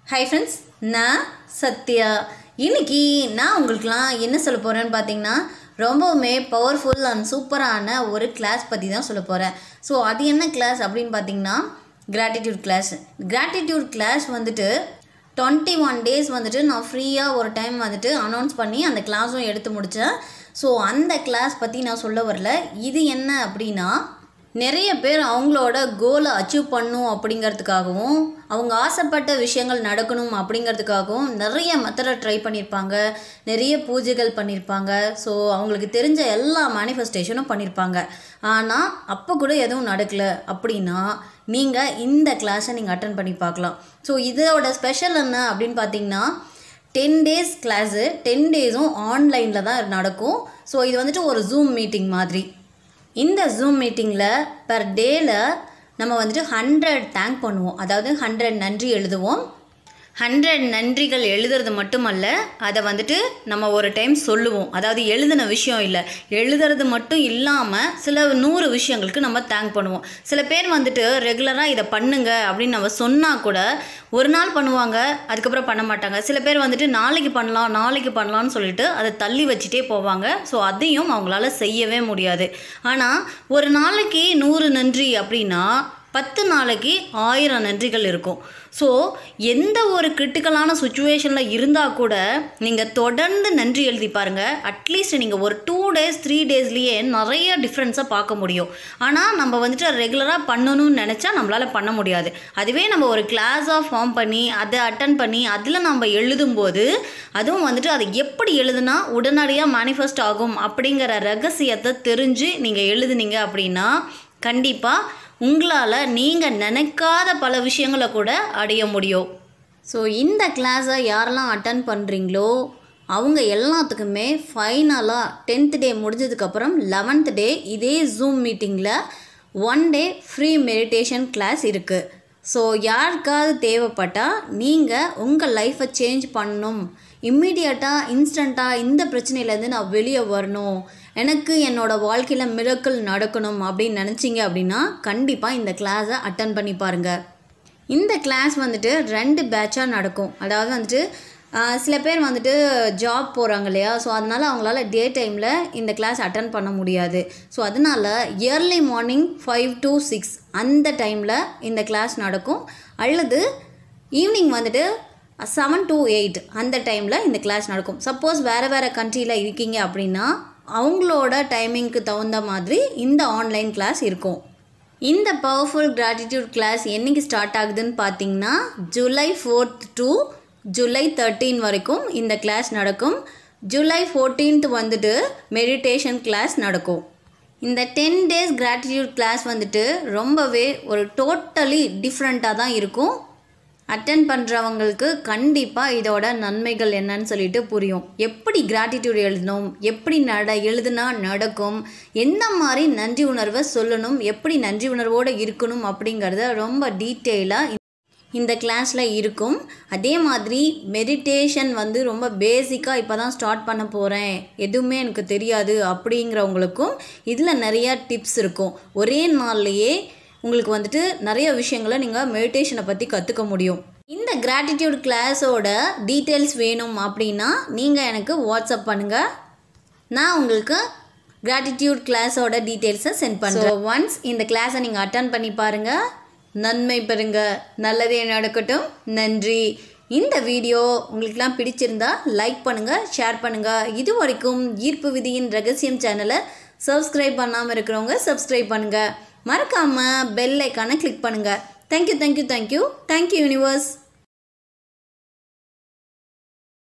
hi friends நான் சத்யா இன்னைக்கு நான் உங்களுக்குலாம் என்ன சொல்ல போகிறேன்னு பார்த்தீங்கன்னா ரொம்பவுமே பவர்ஃபுல் அண்ட் சூப்பரான ஒரு கிளாஸ் பற்றி தான் சொல்ல போகிறேன் ஸோ அது என்ன கிளாஸ் அப்படின்னு பார்த்தீங்கன்னா கிராட்டிடியூட் கிளாஸ் கிராட்டிடியூட் கிளாஸ் வந்துட்டு டுவெண்ட்டி ஒன் டேஸ் வந்துட்டு நான் ஃப்ரீயாக ஒரு டைம் வந்துட்டு அனௌன்ஸ் பண்ணி அந்த கிளாஸும் எடுத்து முடித்தேன் ஸோ அந்த கிளாஸ் பற்றி நான் சொல்ல வரல இது என்ன அப்படின்னா நிறைய பேர் அவங்களோட கோலை அச்சீவ் பண்ணும் அப்படிங்கிறதுக்காகவும் அவங்க ஆசைப்பட்ட விஷயங்கள் நடக்கணும் அப்படிங்கிறதுக்காகவும் நிறைய மெத்தடை ட்ரை பண்ணியிருப்பாங்க நிறைய பூஜைகள் பண்ணியிருப்பாங்க ஸோ அவங்களுக்கு தெரிஞ்ச எல்லா மேனிஃபெஸ்டேஷனும் பண்ணியிருப்பாங்க ஆனால் அப்போ கூட எதுவும் நடக்கலை அப்படின்னா நீங்கள் இந்த கிளாஸை நீங்கள் அட்டன் பண்ணி பார்க்கலாம் ஸோ இதோட ஸ்பெஷல் என்ன அப்படின்னு பார்த்தீங்கன்னா டென் டேஸ் கிளாஸு டென் டேஸும் ஆன்லைனில் தான் நடக்கும் ஸோ இது வந்துட்டு ஒரு ஜூம் மீட்டிங் மாதிரி இந்த ஜூம் மீட்டிங்கில் பர் டேயில் நம்ம வந்துட்டு ஹண்ட்ரட் தேங்க் பண்ணுவோம் அதாவது ஹண்ட்ரட் நன்றி எழுதுவோம் ஹண்ட்ரட் நன்றிகள் எழுதுறது மட்டுமல்ல அதை வந்துட்டு நம்ம ஒரு டைம் சொல்லுவோம் அதாவது எழுதின விஷயம் இல்லை எழுதுறது மட்டும் இல்லாமல் சில நூறு விஷயங்களுக்கு நம்ம தேங்க் பண்ணுவோம் சில பேர் வந்துட்டு ரெகுலராக இதை பண்ணுங்க அப்படின்னு நம்ம சொன்னால் கூட ஒரு நாள் பண்ணுவாங்க அதுக்கப்புறம் பண்ண மாட்டாங்க சில பேர் வந்துட்டு நாளைக்கு பண்ணலாம் நாளைக்கு பண்ணலாம்னு சொல்லிட்டு அதை தள்ளி வச்சுட்டே போவாங்க ஸோ அதையும் அவங்களால செய்யவே முடியாது ஆனால் ஒரு நாளைக்கு நூறு நன்றி அப்படின்னா பத்து நாளைக்கு ஆயிரம் நன்றிகள் இருக்கும் ஸோ எந்த ஒரு கிரிட்டிக்கலான சுச்சுவேஷனில் இருந்தால் கூட நீங்கள் தொடர்ந்து நன்றி எழுதி பாருங்கள் அட்லீஸ்ட் நீங்கள் ஒரு டூ டேஸ் த்ரீ டேஸ்லேயே நிறைய டிஃப்ரென்ஸை பார்க்க முடியும் ஆனால் நம்ம வந்துட்டு ரெகுலராக பண்ணணும்னு நினச்சா நம்மளால் பண்ண முடியாது அதுவே நம்ம ஒரு கிளாஸாக ஃபார்ம் பண்ணி அதை அட்டன் பண்ணி அதில் நம்ம எழுதும்போது அதுவும் வந்துட்டு அதை எப்படி எழுதுனா உடனடியாக மேனிஃபெஸ்ட் ஆகும் அப்படிங்கிற ரகசியத்தை தெரிஞ்சு நீங்கள் எழுதுனீங்க அப்படின்னா கண்டிப்பாக உங்களால் நீங்கள் நினைக்காத பல விஷயங்களை கூட அடைய முடியும் ஸோ இந்த கிளாஸை யாரெல்லாம் அட்டன் பண்ணுறீங்களோ அவங்க எல்லாத்துக்குமே ஃபைனலாக டென்த் டே முடிஞ்சதுக்கப்புறம் லெவன்த் டே இதே ஜூம் மீட்டிங்கில் one day free meditation class இருக்குது ஸோ யாருக்காவது தேவைப்பட்டால் நீங்கள் உங்கள் லைஃப்பை சேஞ்ச் பண்ணணும் இம்மிடியட்டாக இன்ஸ்டண்ட்டாக இந்த பிரச்சனையிலேருந்து நான் வெளியே வரணும் எனக்கு என்னோடய வாழ்க்கையில் மிரக்கல் நடக்கணும் அப்படின்னு நினச்சிங்க அப்படின்னா கண்டிப்பாக இந்த கிளாஸை அட்டன் பண்ணி பாருங்கள் இந்த கிளாஸ் வந்துட்டு ரெண்டு பேட்சாக நடக்கும் அதாவது வந்துட்டு சில பேர் வந்துட்டு ஜாப் போகிறாங்க இல்லையா ஸோ அதனால் அவங்களால டே டைமில் இந்த கிளாஸ் அட்டன் பண்ண முடியாது ஸோ அதனால் early morning five to six அந்த டைமில் இந்த கிளாஸ் நடக்கும் அல்லது ஈவினிங் வந்துட்டு செவன் டு எயிட் அந்த டைமில் இந்த கிளாஸ் நடக்கும் சப்போஸ் வேறு வேறு கண்ட்ரியில் இருக்கீங்க அப்படின்னா அவங்களோட டைமிங்க்கு தகுந்த மாதிரி இந்த ஆன்லைன் கிளாஸ் இருக்கும் இந்த பவர்ஃபுல் கிராட்டிடியூட் கிளாஸ் என்றைக்கு ஸ்டார்ட் ஆகுதுன்னு பார்த்தீங்கன்னா July fourth to July thirteen வரைக்கும் இந்த கிளாஸ் நடக்கும் ஜூலை ஃபோர்டீன்த் வந்துட்டு மெடிடேஷன் கிளாஸ் நடக்கும் இந்த டென் டேஸ் கிராட்டிடியூட் கிளாஸ் வந்துட்டு ரொம்பவே ஒரு டோட்டலி டிஃப்ரெண்ட்டாக தான் இருக்கும் அட்டன் பண்ணுறவங்களுக்கு கண்டிப்பாக இதோட நன்மைகள் என்னன்னு சொல்லிட்டு புரியும் எப்படி கிராட்டிடியூட் எழுதணும் எப்படி நட எழுதுனா நடக்கும் எந்த மாதிரி நன்றி உணர்வை சொல்லணும் எப்படி நன்றி உணர்வோடு இருக்கணும் அப்படிங்கிறத ரொம்ப டீட்டெயிலாக இந்த கிளாஸில் இருக்கும் அதே மாதிரி மெடிடேஷன் வந்து ரொம்ப பேசிக்காக இப்போ தான் ஸ்டார்ட் பண்ண போகிறேன் எதுவுமே எனக்கு தெரியாது அப்படிங்கிறவங்களுக்கும் இதில் நிறையா டிப்ஸ் இருக்கும் ஒரே நாள்லையே உங்களுக்கு வந்துட்டு நிறைய விஷயங்களை நீங்கள் மெடிடேஷனை பற்றி கற்றுக்க முடியும் இந்த கிராட்டிடியூட் கிளாஸோட டீட்டெயில்ஸ் வேணும் அப்படின்னா நீங்கள் எனக்கு வாட்ஸ்அப் பண்ணுங்கள் நான் உங்களுக்கு கிராட்டிடியூட் கிளாஸோட டீட்டெயில்ஸை சென்ட் பண்ணுறேன் ஒன்ஸ் இந்த கிளாஸை நீங்கள் அட்டன் பண்ணி பாருங்கள் நன்மை பெறுங்க நல்லதே நடக்கட்டும் நன்றி இந்த வீடியோ உங்களுக்கெல்லாம் பிடிச்சிருந்தா லைக் பண்ணுங்கள் ஷேர் பண்ணுங்கள் இது வரைக்கும் ஈர்ப்பு விதியின் ரகசியம் சேனலை சப்ஸ்கிரைப் பண்ணாமல் இருக்கிறவங்க சப்ஸ்கிரைப் பண்ணுங்கள் மறக்காமல் பெல் ஐக்கானை கிளிக் பண்ணுங்கள் thank you thank you thank you thank you universe